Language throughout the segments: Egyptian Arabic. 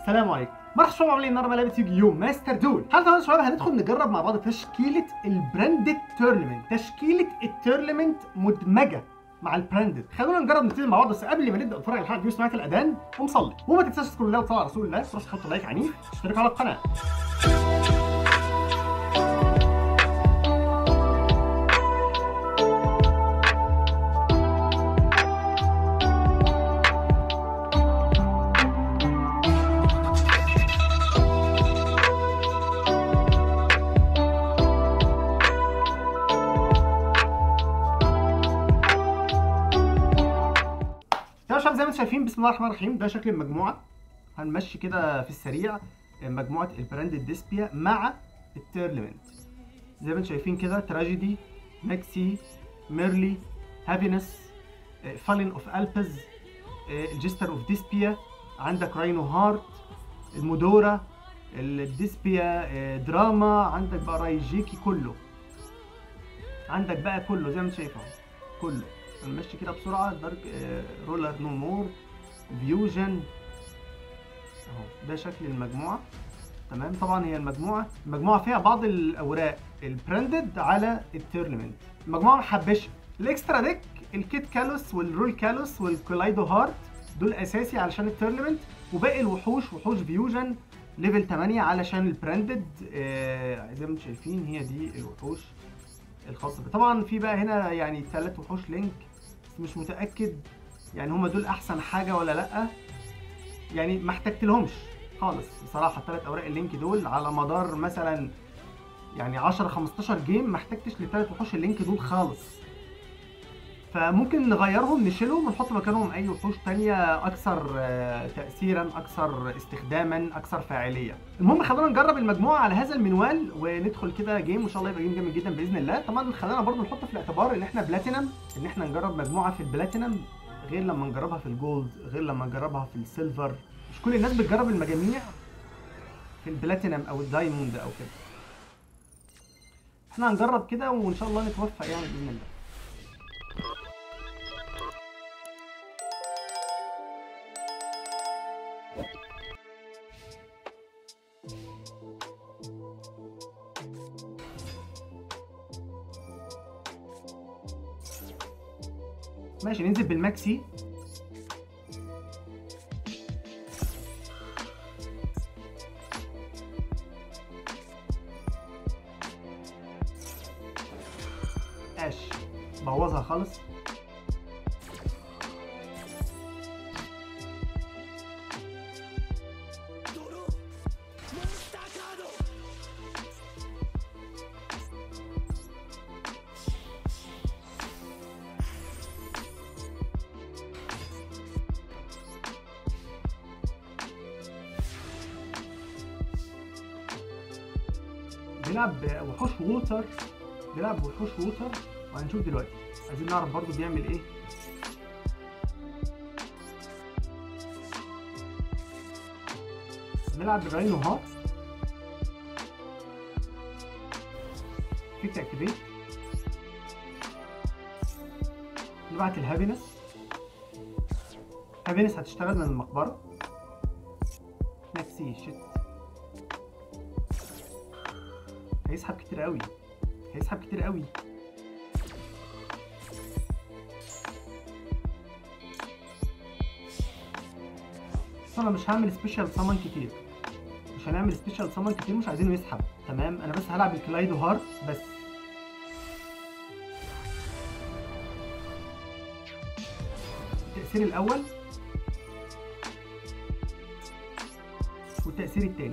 السلام عليكم مرحبا شباب عاملين النهارده لعبه يوجي يو ماستر دول حلقه النهارده شباب هندخل نجرب مع بعض تشكيله البراندد تورنمنت تشكيله التورنمنت مدمجه مع البراندد خلونا نجرب نبتدي مع بعض بس قبل ما نبدا نتفرج على الحلقه دي سمعت الاذان ومصلي وما تنساش تذكروا الله وتصلوا على رسول الله تروح تحطوا لايك عنيف تشتركوا على القناه يا شباب زي ما انتم شايفين بسم الله الرحمن الرحيم ده شكل المجموعه هنمشي كده في السريع مجموعه البراندد ديسبيا مع التيرلمنت زي ما انتم شايفين كده تراجيدي ماكسي ميرلي هابينس فالين اوف البز الجستر اوف ديسبيا عندك راينو هارت المودورا الديسبيا دراما عندك بقى رايجيكي كله عندك بقى كله زي ما انت شايف اهو كله هنمشي كده بسرعه دارك رولر نو مور فيوجن اهو ده شكل المجموعه تمام طبعا هي المجموعه المجموعه فيها بعض الاوراق البراندد على التورنمنت المجموعه محبشه الاكسترا ديك الكيت كالوس والرول كالوس والكولايدو هارت دول اساسي علشان التورنمنت وباقي الوحوش وحوش فيوجن ليفل 8 علشان البراندد آه زي ما انتم شايفين هي دي الوحوش الخاصه بي. طبعا في بقى هنا يعني ثلاث وحوش لينك بس مش متاكد يعني هما دول احسن حاجه ولا لا يعني ما احتجتلهمش خالص بصراحه الثلاث اوراق اللينك دول على مدار مثلا يعني 10 15 جيم ما احتجتش لثلاث وحوش اللينك دول خالص فممكن نغيرهم نشيلهم ونحط مكانهم اي وحوش تانية اكثر تاثيرا اكثر استخداما اكثر فاعليه المهم خلونا نجرب المجموعه على هذا المنوال وندخل كده جيم وان شاء الله يبقى جيم جامد جدا باذن الله طبعا خلينا برضو نحط في الاعتبار ان احنا بلاتينم ان احنا نجرب مجموعه في البلاتينم غير لما نجربها في الجولد غير لما نجربها في السيلفر مش كل الناس بتجرب المجاميع في البلاتينم او الدايموند او كده احنا هنجرب كده وان شاء الله نتوفق يعني باذن الله ماشي ننزل بالماكسي اش بوظها خالص بيلعب وحوش ووتر بيلعب وحوش ووتر وهنشوف دلوقتي عايزين نعرف برضو بيعمل ايه بيلعب براينو هارت كيك اكتيفيت نبعت الهابينس هابينس هتشتغل من المقبره نفسي شت هيسحب كتير قوي هيسحب كتير قوي بس انا مش هعمل سبيشال سامن كتير مش هنعمل سبيشال سامن كتير مش عايزينه يسحب تمام انا بس هلعب الكلايدو هارت بس التأثير الأول والتأثير التاني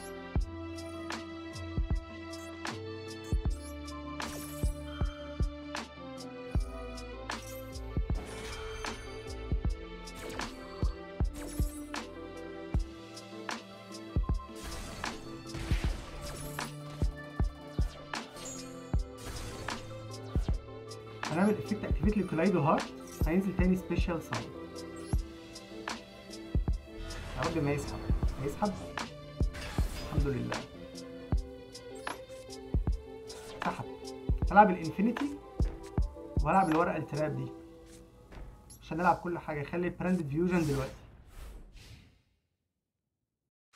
هنعمل افكت اكتيفيت للكلايدو هارت هينزل تاني سبيشال ساوند يا رب ما يسحب هيسحب الحمد لله سحب هلعب الانفينيتي وهلعب الورقه التراب دي عشان نلعب كل حاجه خلي براندد فيوجن دلوقتي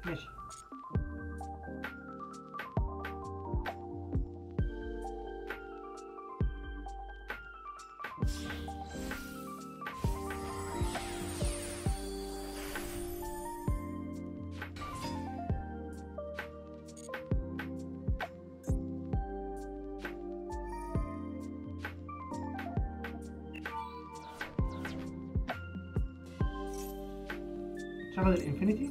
ماشي شغل الانفينيتي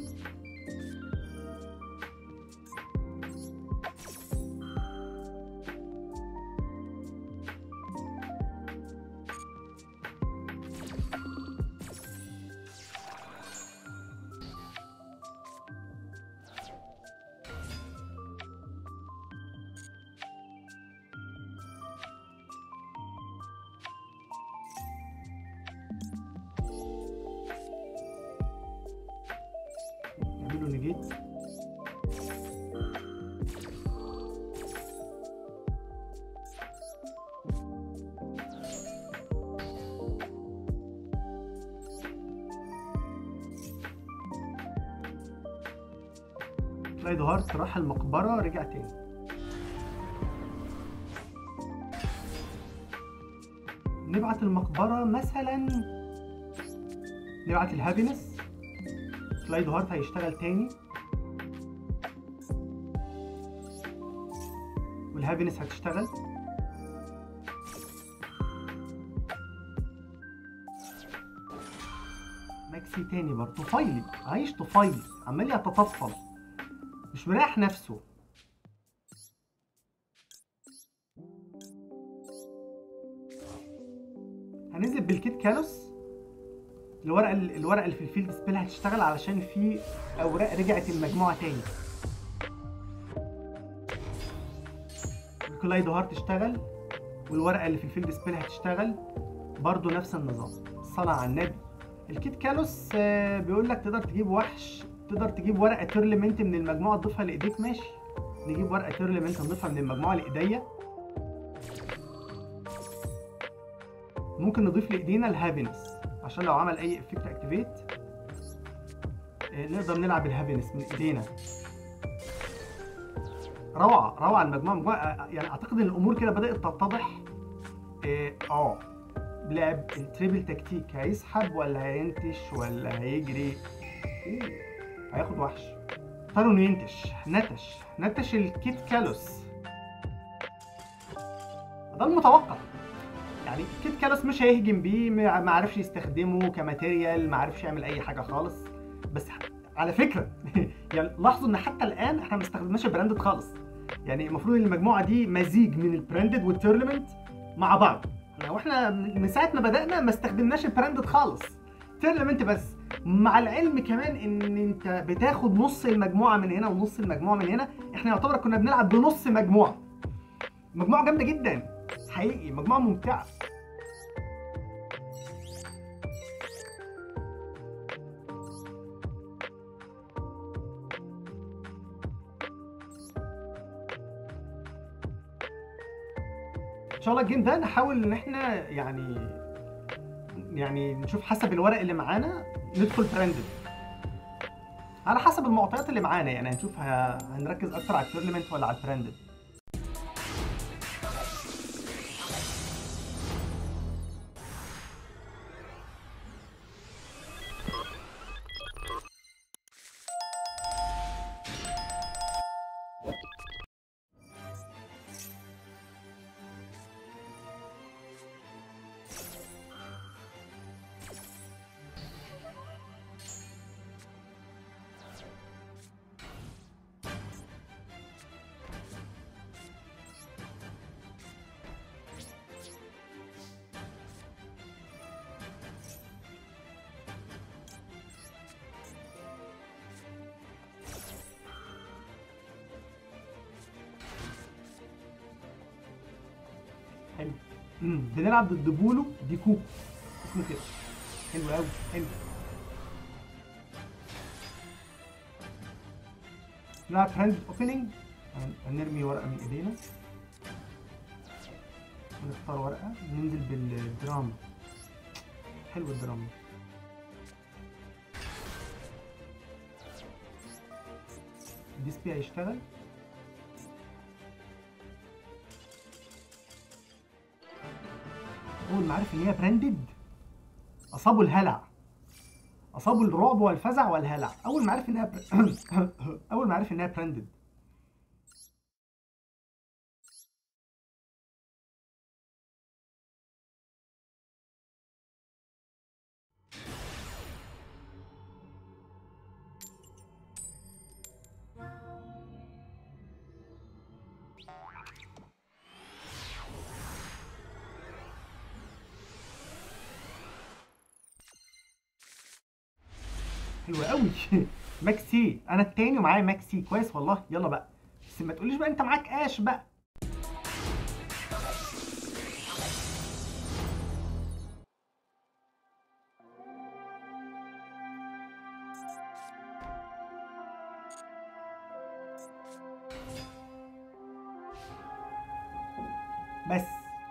نعمله نيجيت سلايد هارت راح المقبرة رجع تاني نبعت المقبرة مثلا نبعت الهابينس سلايد هارت هيشتغل تاني والهابينس هتشتغل ماكسي تاني برضه طفيلي عايش طفيلي عمال يتطفل مش مريح نفسه هننزل بالكيت كالوس الورقه الورقه اللي في الفيلد سبيل هتشتغل علشان في اوراق رجعت المجموعه تاني الكلايدو هارت تشتغل والورقه اللي في الفيلد سبيل هتشتغل برضو نفس النظام الصلاة على النبي الكيت كالوس آه، بيقول لك تقدر تجيب وحش تقدر تجيب ورقه تورلمنت من المجموعه تضيفها لايديك ماشي نجيب ورقه تورلمنت نضيفها من المجموعه لايديا ممكن نضيف لايدينا الهابينس عشان لو عمل اي افكت اكتيفيت نقدر نلعب الهابينس من ايدينا روعه روعه المجموعه مجموعة آه، يعني اعتقد ان الامور كده بدات تتضح اه آه. لعب التريبل تكتيك هيسحب ولا هينتش ولا هيجري أوه، هياخد وحش اختاروا انه ينتش نتش نتش الكيت كالوس ده المتوقع يعني كيت كالوس مش هيهجم بيه ما ما عرفش يستخدمه كماتيريال ما عرفش يعمل اي حاجه خالص بس ح- على فكره يعني لاحظوا ان حتى الان احنا ما استخدمناش البراندد خالص يعني المفروض ان المجموعه دي مزيج من البراندد والتورنمنت مع بعض لو احنا من ساعه ما بدانا ما استخدمناش البراندد خالص تورنمنت بس مع العلم كمان ان انت بتاخد نص المجموعه من هنا ونص المجموعه من هنا احنا يعتبر كنا بنلعب بنص مجموعه مجموعه جامده جدا حقيقي مجموعه ممتعه ان شاء الله الجيم ده نحاول ان احنا يعني يعني نشوف حسب الورق اللي معانا ندخل براندد على حسب المعطيات اللي معانا يعني هنشوف ه- هنركز اكتر على التورنمنت ولا على البراندد حلو امم بنلعب ضد بولو دي كوكو اسمه كده حلو قوي حلو نلعب هاند اوبننج هنرمي ورقه من ايدينا ونختار ورقه ننزل بالدراما حلو الدراما الديسبلاي هيشتغل اول ما عرف ان هي براندد اصابه الهلع اصابه الرعب والفزع والهلع اول ما عرف انها بر... اول ما عرف انها براندد حلو قوي ماكسي انا التاني ومعايا ماكسي كويس والله يلا بقى بس ما تقوليش بقى انت معاك اش بقى بس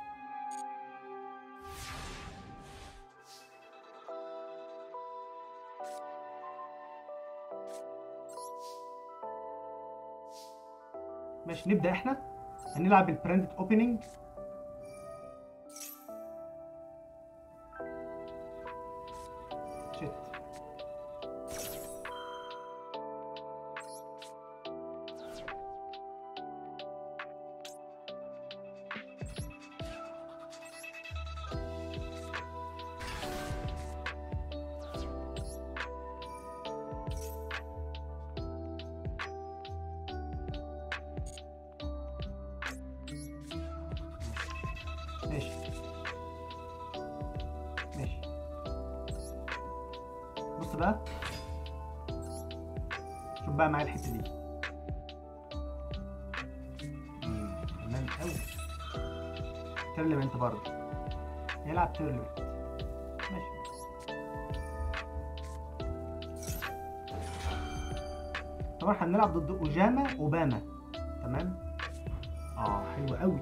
ماشي نبدا احنا هنلعب البراندد اوبننج شيت ماشي ماشي بص بقى شوف بقى معايا الحته دي مم، تمام قوي تيرلمنت برضه يلعب تيرلمنت ماشي طبعا هنلعب ضد اوجاما اوباما تمام اه حلو قوي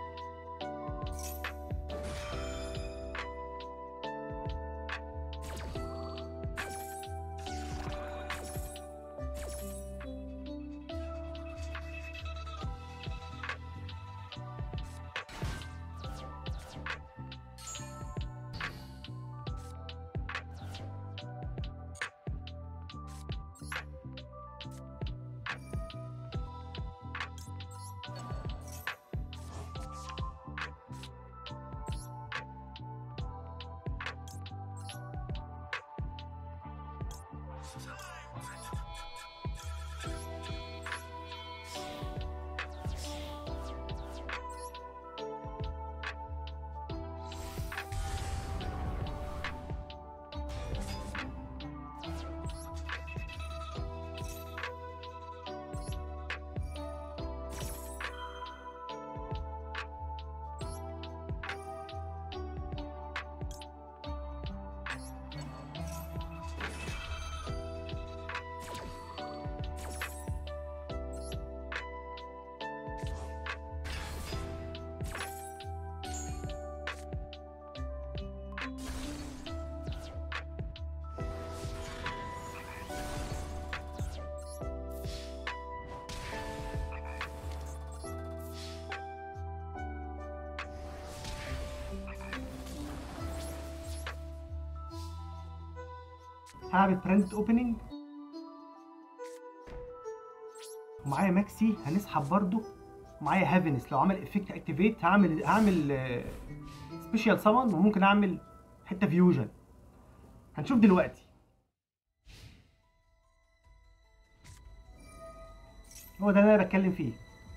هعمل براند اوبننج ومعايا ماكسي هنسحب برضو ومعايا هافينس لو عمل افكت اكتيفيت هعمل هعمل سبيشال سمون وممكن اعمل حته فيوجن هنشوف دلوقتي هو ده اللي انا بتكلم فيه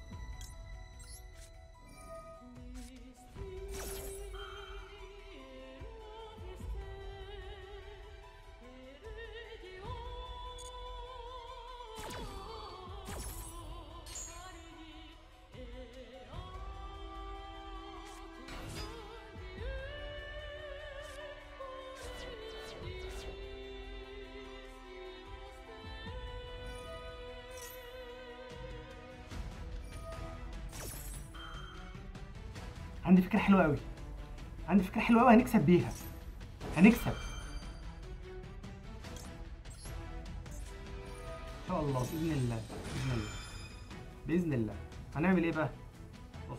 عندي فكره حلوه قوي عندي فكره حلوه قوي هنكسب بيها هنكسب ان شاء شاء الله باذن الله باذن الله باذن الله هنعمل ايه بقى بص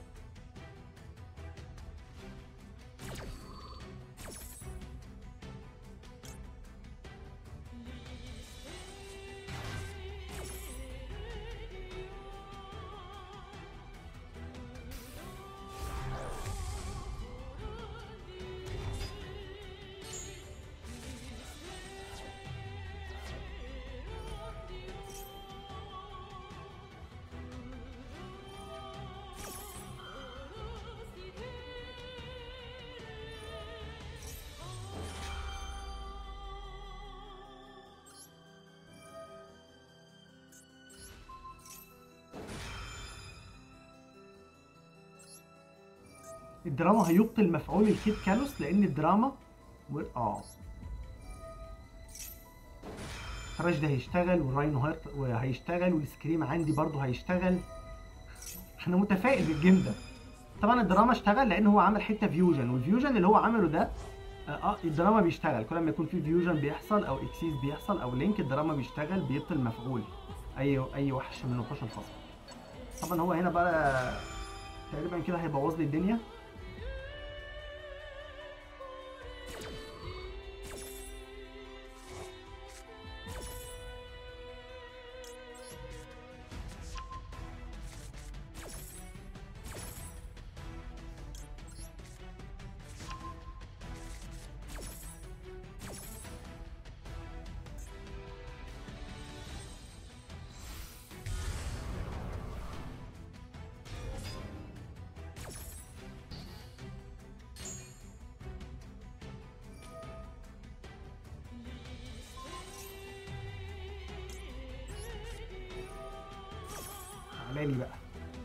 الدراما هيبطل مفعول الكيد كالوس لان الدراما و... اه التراش ده هيشتغل والراينو هيرت... هيشتغل والسكريم عندي برضه هيشتغل انا متفائل بالجيم ده طبعا الدراما اشتغل لان هو عمل حته فيوجن والفيوجن اللي هو عمله ده اه آه، الدراما بيشتغل كل ما يكون في فيوجن بيحصل او اكسيس بيحصل او لينك الدراما بيشتغل بيبطل مفعول اي اي وحش من وحوش الخصم طبعا هو هنا بقى تقريبا كده هيبوظ لي الدنيا تعالى لي بقى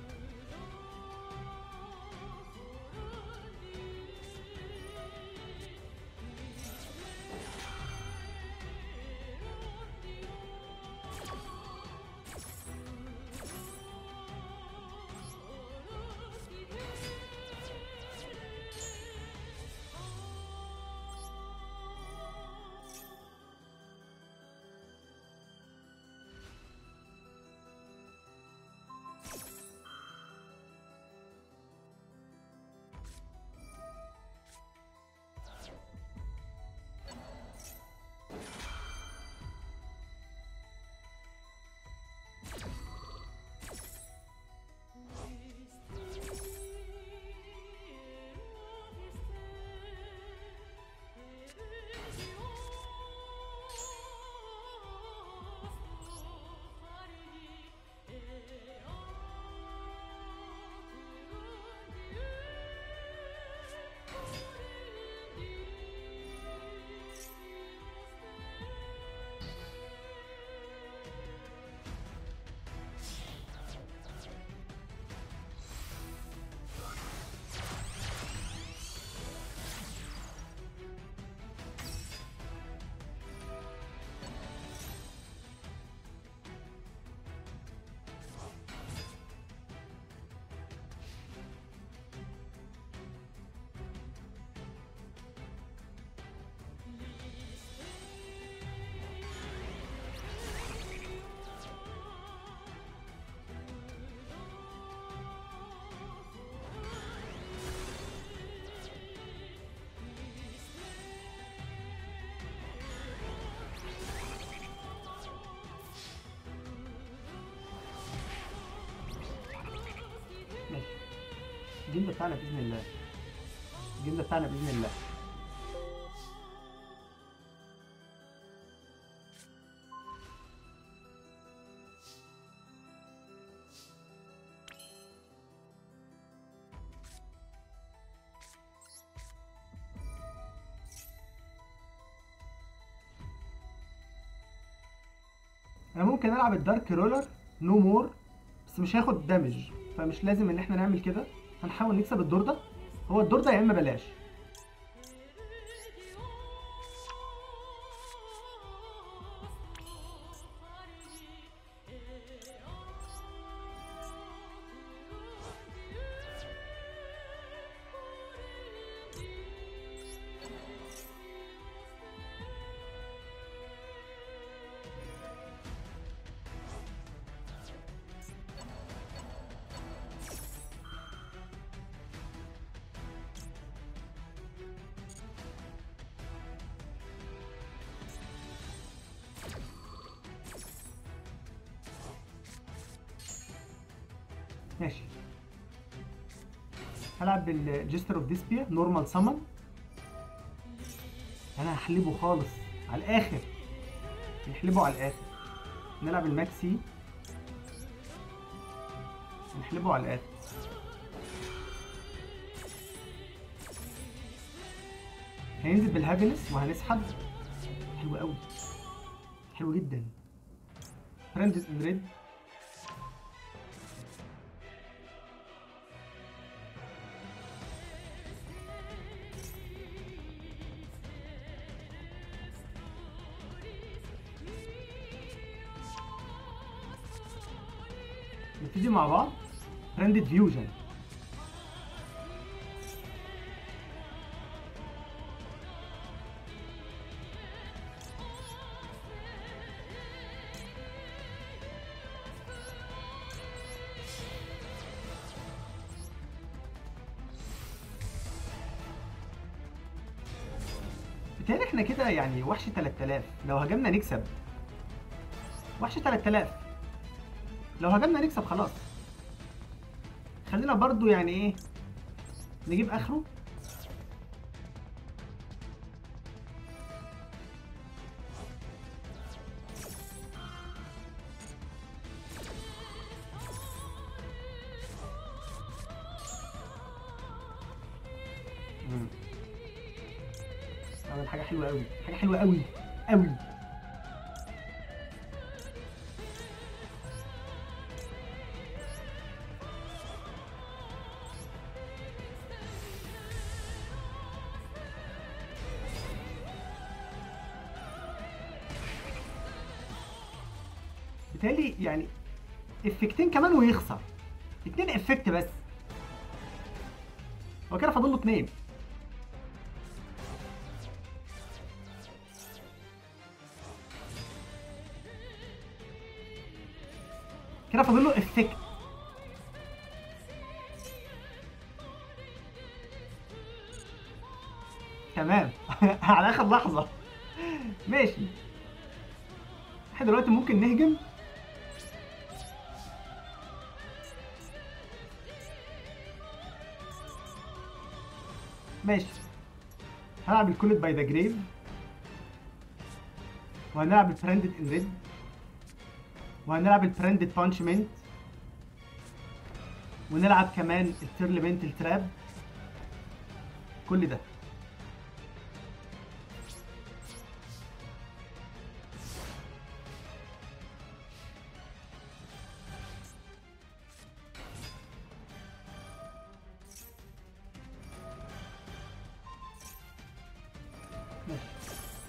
ماشي الجيم ده بتاعنا باذن الله الجيم ده بتاعنا باذن الله انا ممكن العب الدارك رولر نو مور بس مش هياخد دامج فمش لازم ان احنا نعمل كده هنحاول نكسب الدور ده هو الدور ده يا اما بلاش ماشي هلعب بالجستر اوف ديسبيا نورمال سمن انا هحلبه خالص على الاخر نحلبه على الاخر نلعب الماكسي نحلبه على الاخر هينزل بالهابينس وهنسحب حلو قوي حلو جدا فريند ان ريد نبتدي مع بعض فريندد فيوجن بالتالي احنا كده يعني وحش 3000 لو هجمنا نكسب وحش 3000 لو هجمنا نكسب خلاص خلينا برضو يعني ايه نجيب اخره مم. عمل حاجة حلوة قوي حاجة حلوة قوي قوي بالتالي يعني افكتين كمان ويخسر اتنين افكت بس هو كده فاضل له اتنين كده فاضل له افكت تمام على اخر لحظه ماشي احنا دلوقتي ممكن نهجم ماشي هلعب الكولت باي ذا جريف وهنلعب البراندد ان ريد وهنلعب البراندد بانشمنت ونلعب كمان الترلمنتال تراب كل ده ماشي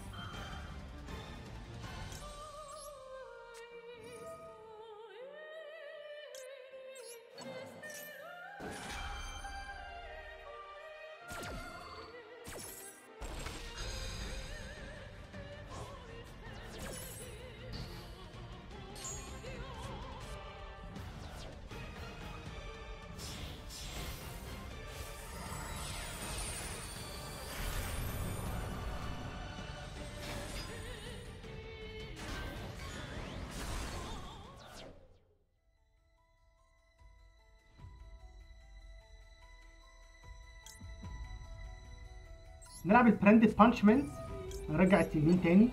نلعب البراندد بانشمنت نرجع التنين تاني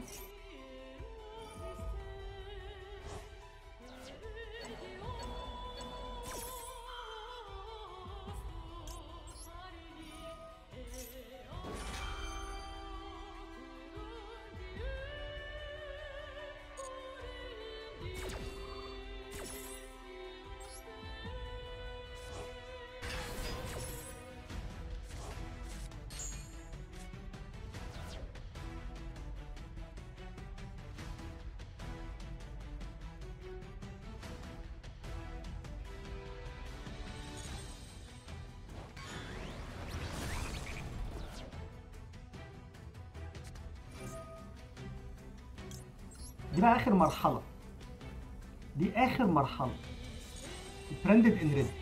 دي بقى اخر مرحله دي اخر مرحله البراندد ان ريد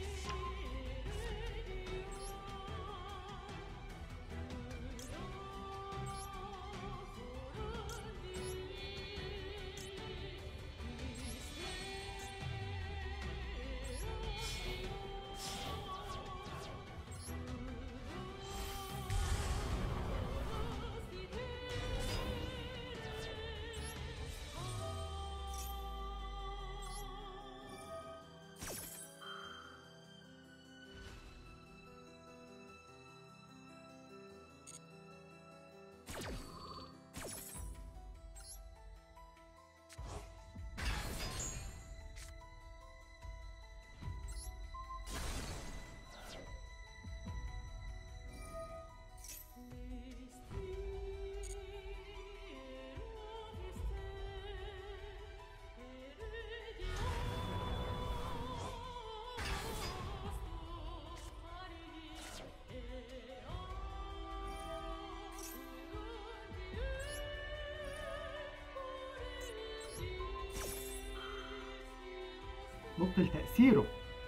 نبطل تاثيره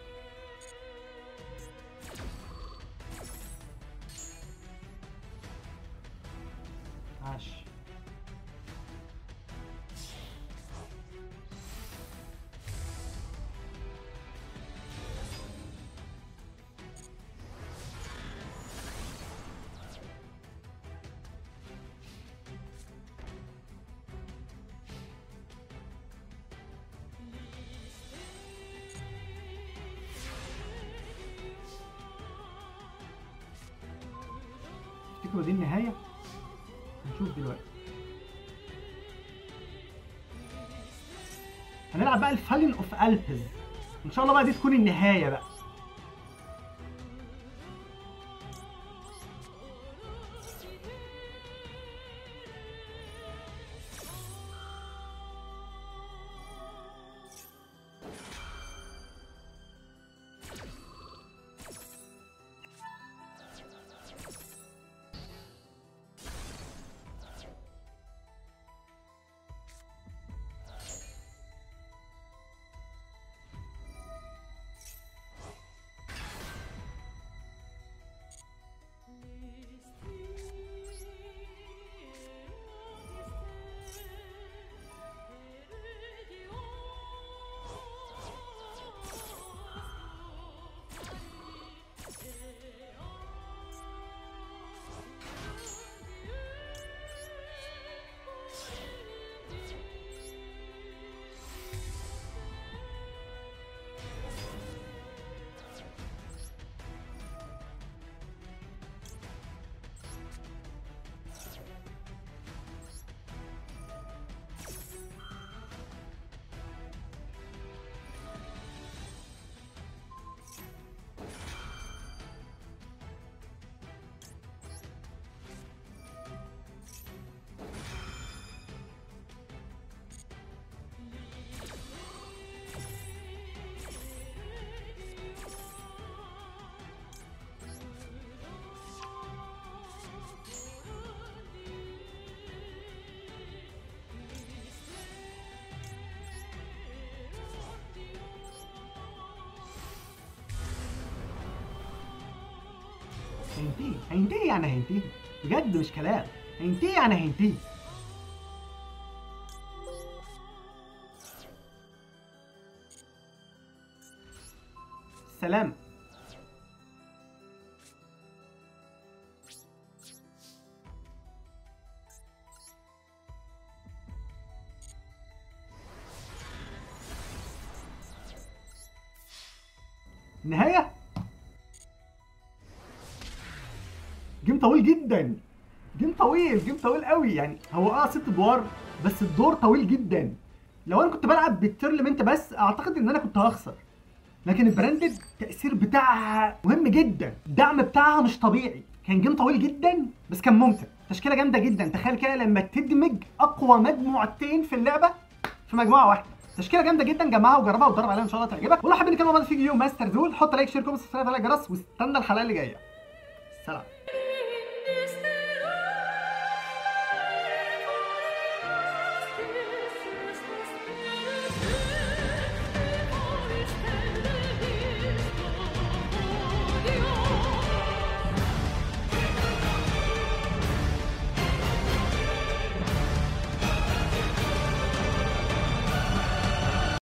عاش تفتكروا دي النهاية؟ هنشوف دلوقتي هنلعب بقى الفالين اوف البز ان شاء الله بقى دي تكون النهاية بقى هينتهي هينتهي يعني هينتهي بجد مش كلام هينتهي يعني هينتهي سلام نهاية جيم طويل جدا جيم طويل جيم طويل قوي يعني هو اه ست ادوار بس الدور طويل جدا لو انا كنت بلعب بالترلمنت بس اعتقد ان انا كنت هخسر لكن البراندد التاثير بتاعها مهم جدا الدعم بتاعها مش طبيعي كان جيم طويل جدا بس كان ممتع تشكيله جامده جدا تخيل كده لما تدمج اقوى مجموعتين في اللعبه في مجموعه واحده تشكيله جامده جدا جمعها وجربها واتدرب عليها ان شاء الله تعجبك ولو حابين نكمل مع بعض في فيديو ماستر زول حط لايك شير كومنت سبسكرايب على الجرس واستنى الحلقه اللي جايه سلام